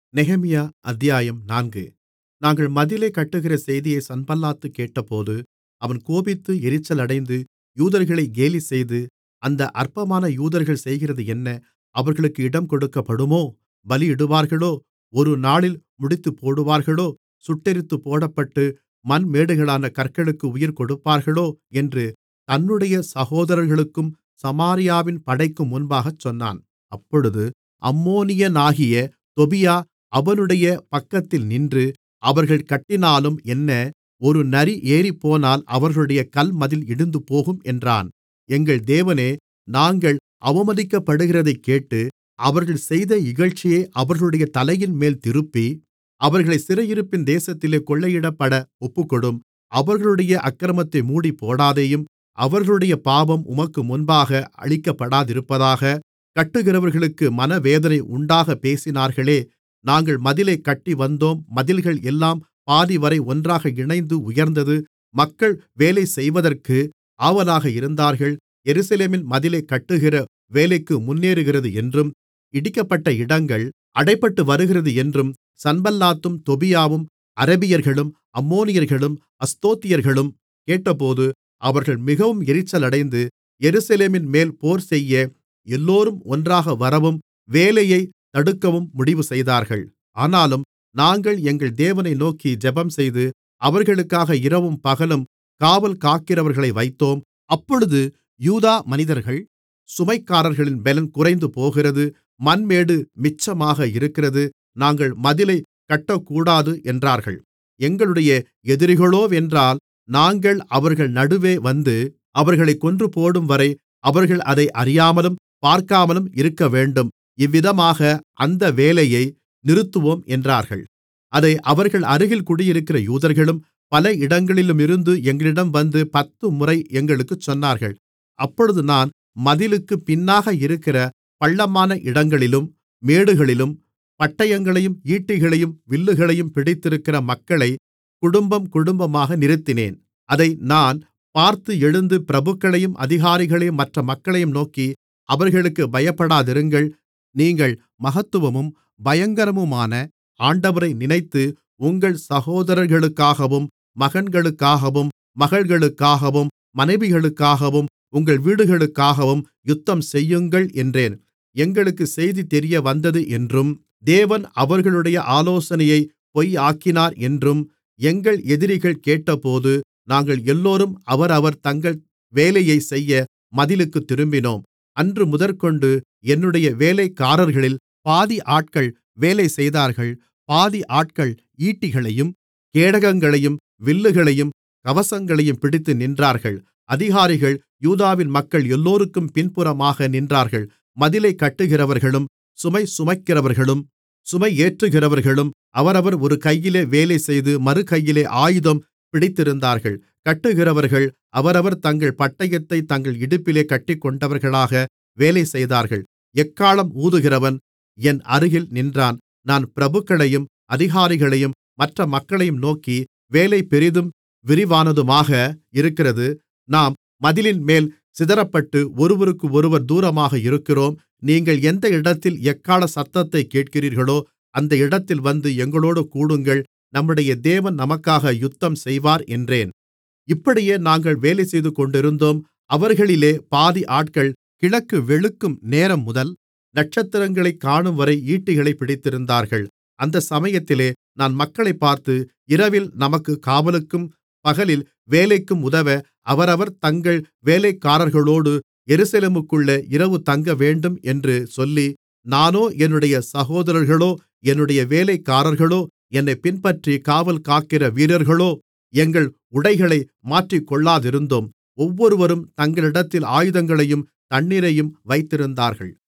நெகேமியா அத்தியாயம் நான்கு நாங்கள் மதிலைக் கட்டுகிற செய்தியை சன்பல்லாத் கேட்டபோது அவன் கோபித்து எரிச்சலடைந்து யூதர்களைக் கேலிசெய்து அந்த அற்பமான யூதர்கள் செய்கிறது என்ன அவர்களுக்கு இடம் கொடுக்கப்படுமோ பலியிடுவார்களோ ஒரு நாளில் முடித்துப்போடுவார்களோ சுட்டெரித்துப்போடப்பட்டு மண்மேடுகளான கற்களுக்கு உயிர் கொடுப்பார்களோ என்று தன்னுடைய சகோதரர்களுக்கும் சமாரியாவின் படைக்கும் முன்பாகச் சொன்னான் அப்பொழுது அம்மோனியனாகிய தொபியா அவனுடைய பக்கத்தில் நின்று அவர்கள் கட்டினாலும் என்ன ஒரு நரி ஏறிப்போனால் அவர்களுடைய கல்மதில் இடிந்துபோகும் என்றான் எங்கள் தேவனே நாங்கள் அவமதிக்கப்படுகிறதைக் கேட்டு அவர்கள் செய்த இகழ்ச்சியை அவர்களுடைய தலையின்மேல் திருப்பி அவர்களைச் சிறையிருப்பின் தேசத்திலே கொள்ளையிடப்பட ஒப்புக்கொடும் அவர்களுடைய அக்கிரமத்தை மூடிப்போடாதேயும் அவர்களுடைய பாவம் உமக்கு முன்பாக அழிக்கப்படாதிருப்பதாக கட்டுகிறவர்களுக்கு மனவேதனை உண்டாகப் பேசினார்களே நாங்கள் மதிலைக் கட்டிவந்தோம் மதில்கள் எல்லாம் பாதிவரை ஒன்றாக இணைந்து உயர்ந்தது மக்கள் வேலை செய்வதற்கு ஆவலாக இருந்தார்கள் எருசலேமின் மதிலைக் கட்டுகிற வேலைக்கு முன்னேறுகிறது என்றும் இடிக்கப்பட்ட இடங்கள் அடைபட்டு வருகிறது என்றும் சன்பல்லாத்தும் தொபியாவும் அரபியர்களும் அம்மோனியர்களும் அஸ்தோத்தியர்களும் கேட்டபோது அவர்கள் மிகவும் எரிச்சலடைந்து எருசலேமின்மேல் போர்செய்ய எல்லோரும் ஒன்றாக வரவும் வேலையைத் தடுக்கவும் முடிவுசெய்தார்கள் ஆனாலும் நாங்கள் எங்கள் தேவனை நோக்கி ஜெபம்செய்து அவர்களுக்காக இரவும் பகலும் காவல் காக்கிறவர்களை வைத்தோம் அப்பொழுது யூதா மனிதர்கள் சுமைகாரர்களின் பெலன் குறைந்துபோகிறது மண்மேடு மிச்சமாக இருக்கிறது நாங்கள் மதிலைக் கட்டக்கூடாது என்றார்கள் எங்களுடைய எதிரிகளோவென்றால் நாங்கள் அவர்கள் நடுவே வந்து அவர்களைக் கொன்றுபோடும்வரை அவர்கள் அதை அறியாமலும் பார்க்காமலும் இருக்கவேண்டும் இவ்விதமாக அந்த வேலையை நிறுத்துவோம் என்றார்கள் அதை அவர்கள் அருகில் குடியிருக்கிற யூதர்களும் பல இடங்களிலுமிருந்து எங்களிடம் வந்து பத்துமுறை எங்களுக்குச் சொன்னார்கள் அப்பொழுது நான் மதிலுக்குப் பின்னாக இருக்கிற பள்ளமான இடங்களிலும் மேடுகளிலும் பட்டயங்களையும் ஈட்டிகளையும் வில்லுகளையும் பிடித்திருக்கிற மக்களை குடும்பம் குடும்பமாக நிறுத்தினேன் அதை நான் பார்த்து எழுந்து பிரபுக்களையும் அதிகாரிகளையும் மற்ற மக்களையும் நோக்கி அவர்களுக்குப் பயப்படாதிருங்கள் நீங்கள் மகத்துவமும் பயங்கரமுமான ஆண்டவரை நினைத்து உங்கள் சகோதரர்களுக்காகவும் மகன்களுக்காகவும் மகள்களுக்காகவும் மனைவிகளுக்காகவும் உங்கள் வீடுகளுக்காகவும் யுத்தம்செய்யுங்கள் என்றேன் எங்களுக்குச் செய்தி தெரியவந்தது என்றும் தேவன் அவர்களுடைய ஆலோசனையை பொய்யாக்கினார் என்றும் எங்கள் எதிரிகள் கேட்டபோது நாங்கள் எல்லோரும் அவரவர் தங்கள் வேலையைச் செய்ய மதிலுக்குத் திரும்பினோம் அன்று முதற்கொண்டு என்னுடைய வேலைக்காரர்களில் பாதி ஆட்கள் வேலை செய்தார்கள் பாதி ஆட்கள் ஈட்டிகளையும் கேடகங்களையும் வில்லுகளையும் கவசங்களையும் பிடித்து நின்றார்கள் அதிகாரிகள் யூதாவின் மக்கள் எல்லோருக்கும் பின்புறமாக நின்றார்கள் மதிலைக் கட்டுகிறவர்களும் சுமை சுமக்கிறவர்களும் சுமையேற்றுகிறவர்களும் அவரவர் ஒரு கையிலே வேலைசெய்து மறுகையிலே ஆயுதம் பிடித்திருந்தார்கள் கட்டுகிறவர்கள் அவரவர் தங்கள் பட்டயத்தைத் தங்கள் இடுப்பிலே கட்டிக்கொண்டவர்களாக வேலை செய்தார்கள் எக்காளம் ஊதுகிறவன் என் அருகில் நின்றான் நான் பிரபுக்களையும் அதிகாரிகளையும் மற்ற மக்களையும் நோக்கி வேலை பெரிதும் விரிவானதுமாக இருக்கிறது நாம் மதிலின்மேல் சிதறப்பட்டு ஒருவருக்கொருவர் தூரமாக இருக்கிறோம் நீங்கள் எந்த இடத்தில் எக்காள சத்தத்தைக் கேட்கிறீர்களோ அந்த இடத்தில் வந்து எங்களோடு கூடுங்கள் நம்முடைய தேவன் நமக்காக யுத்தம் செய்வார் என்றேன் இப்படியே நாங்கள் வேலைசெய்து கொண்டிருந்தோம் அவர்களிலே பாதி ஆட்கள் கிழக்கு வெளுக்கும் நேரம் முதல் நட்சத்திரங்களைக் காணும்வரை ஈட்டிகளைப் பிடித்திருந்தார்கள் அந்த சமயத்திலே நான் மக்களைப் பார்த்து இரவில் நமக்கு காவலுக்கும் பகலில் வேலைக்கும் உதவ அவரவர் தங்கள் வேலைக்காரர்களோடு எருசலேமுக்குள்ளே இரவு தங்கவேண்டும் என்று சொல்லி நானோ என்னுடைய சகோதரர்களோ என்னுடைய வேலைக்காரர்களோ என்னைப் பின்பற்றி காவல் காக்கிற வீரர்களோ எங்கள் உடைகளை மாற்றிக்கொள்ளாதிருந்தோம் ஒவ்வொருவரும் தங்களிடத்தில் ஆயுதங்களையும் தண்ணீரையும் வைத்திருந்தார்கள்